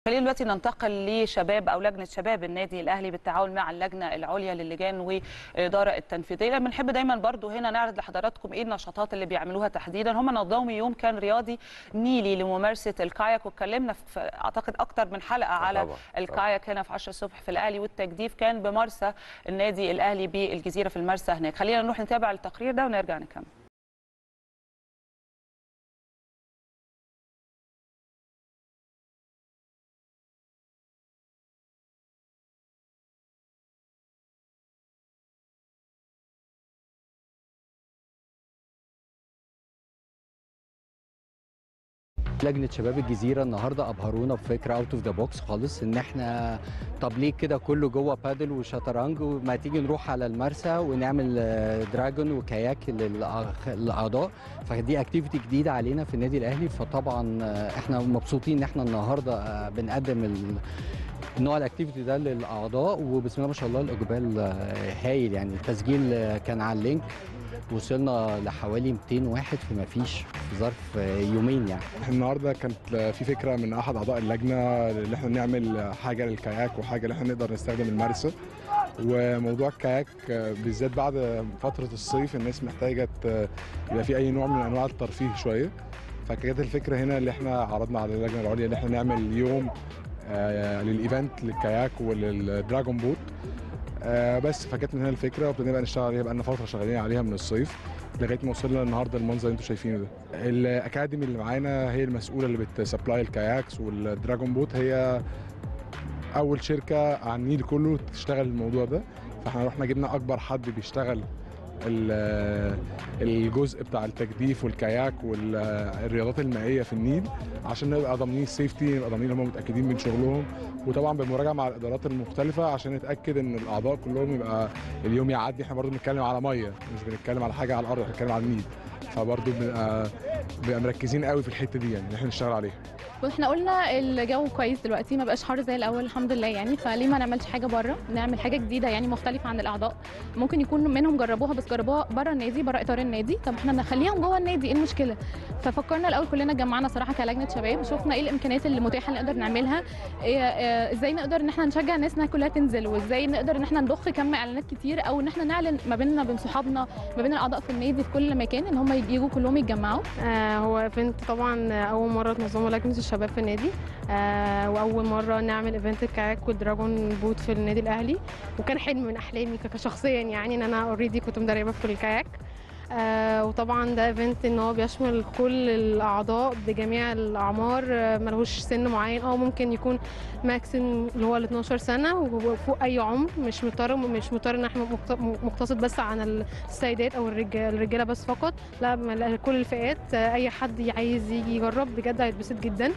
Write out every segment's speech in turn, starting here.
خلينا دلوقتي ننتقل لشباب او لجنه شباب النادي الاهلي بالتعاون مع اللجنه العليا للجان والاداره التنفيذيه بنحب دايما برضو هنا نعرض لحضراتكم ايه النشاطات اللي بيعملوها تحديدا هم نظموا يوم كان رياضي نيلي لممارسه الكاياك واتكلمنا في اعتقد اكتر من حلقه على طبعاً، الكاياك هنا في 10 الصبح في الاهلي والتجديف كان بمرسى النادي الاهلي بالجزيره في المرسى هناك خلينا نروح نتابع التقرير ده ونرجع نكمل لجنه شباب الجزيره النهارده ابهرونا بفكره اوت اوف ذا بوكس خالص ان احنا طب ليه كده كله جوه بادل وشطرنج وما تيجي نروح على المرسى ونعمل آه، دراجون وكاياك للأخ- للاعضاء فدي اكتيفيتي جديده علينا في النادي الاهلي فطبعا آه، احنا مبسوطين ان احنا النهارده آه، بنقدم ال- نوع الاكتيفيتي ده للاعضاء وبسم الله ما شاء الله الاقبال آه، هايل يعني التسجيل آه، كان على اللينك وصلنا لحوالي 200 واحد في ما فيش في ظرف آه، يومين يعني النهارده كانت في فكره من احد اعضاء اللجنه ان احنا نعمل حاجه للكاياك وحاجه اللي احنا نقدر نستخدم المرسى وموضوع الكاياك بالذات بعد فتره الصيف الناس محتاجه ت- يبقى في اي نوع من انواع الترفيه شويه فكانت الفكره هنا اللي احنا عرضنا على اللجنه العليا ان احنا نعمل يوم آه، للايفنت للكاياك وللدراجون بوت آه، بس فكانت من هنا الفكره وابتدينا بقى نشتغل عليها بقى لنا فتره شغالين عليها من الصيف لغايه ما وصلنا النهارده المنظر اللي انتم شايفينه ده الاكاديمي اللي معانا هي المسؤوله اللي بتسبلاي الكاياكس والدراجون بوت هي اول شركه على النيل كله تشتغل الموضوع ده فاحنا رحنا جبنا اكبر حد بيشتغل ال- الجزء بتاع التجديف والكاياك والرياضات المائيه في النيل عشان نبقى ضامنين السيفتي نبقى ضامنين ان هم متاكدين من شغلهم وطبعا بالمراجعه مع الادارات المختلفه عشان نتاكد ان الاعضاء كلهم يبقى اليوم يعدي احنا برضو بنتكلم على ميه مش بنتكلم على حاجه على الارض احنا بنتكلم على النيل فبرضو بنبقى بنبقى مركزين قوي في الحته دي يعني ان احنا نشتغل عليها واحنا قلنا الجو كويس دلوقتي ما بقاش حر زي الاول الحمد لله يعني فليه ما نعملش حاجه بره نعمل حاجه جديده يعني مختلفه عن الاعضاء ممكن يكون منهم جربوها بس جربوها بره النادي بره اطار النادي طب احنا نخليهم جوه النادي ايه المشكله ففكرنا الاول كلنا اتجمعنا صراحه كلجنه شباب شفنا ايه الامكانيات اللي متاحه اللي نقدر نعملها إيه آه، ازاي نقدر ان احنا نشجع الناس انها كلها تنزل وازاي نقدر ان احنا نضخ كم اعلانات كتير او ان احنا نعلن ما بيننا وبين صحابنا ما بين الاعضاء في النادي في كل مكان ان هم يجوا كلهم يتجمعوا آه، هو ايفنت طبعا اول مره تنظمه لجنه الشباب في النادي آه، واول مره نعمل ايفنت الكاياك والدراجون بوت في النادي الاهلي وكان حلم من احلامي ك- كشخصيا يعني ان انا اوريدي كنت مدربه في الكاياك آه، وطبعا ده ايفنت ان هو بيشمل كل الاعضاء بجميع الاعمار آه، ملهوش سن معين او ممكن يكون ماكسيم اللي هو ال 12 سنه وفوق اي عمر مش مضطر مش مضطر ان احنا مقت- مقتصد بس عن السيدات او الرجال الرجاله بس فقط لا م- كل الفئات آه، اي حد عايز يجي يجرب بجد هيتبسط جدا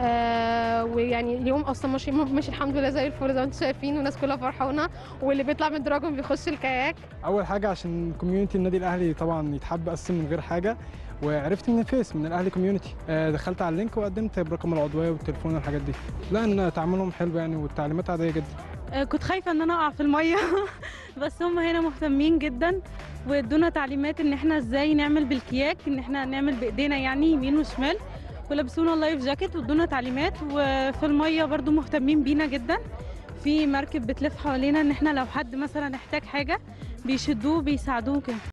آه ويعني اليوم اصلا ماشي ماشي الحمد لله زي الفل زي ما انتم شايفين والناس كلها فرحانه واللي بيطلع من الدراجون بيخش الكاياك اول حاجه عشان كوميونتي النادي الاهلي طبعا يتحب اصلا من غير حاجه وعرفت من الفيس من الاهلي كوميونتي آه، دخلت على اللينك وقدمت برقم العضويه والتليفون والحاجات دي لا ان تعاملهم حلو يعني والتعليمات عاديه جدا آه، كنت خايفة ان انا اقع في المية بس هم هنا مهتمين جدا وادونا تعليمات ان احنا ازاي نعمل بالكياك ان احنا نعمل بايدينا يعني يمين وشمال ولبسونا لايف جاكيت وادونا تعليمات وفي المية برضو مهتمين بينا جدا في مركب بتلف حوالينا ان احنا لو حد مثلا احتاج حاجة بيشدوه بيساعدوه كده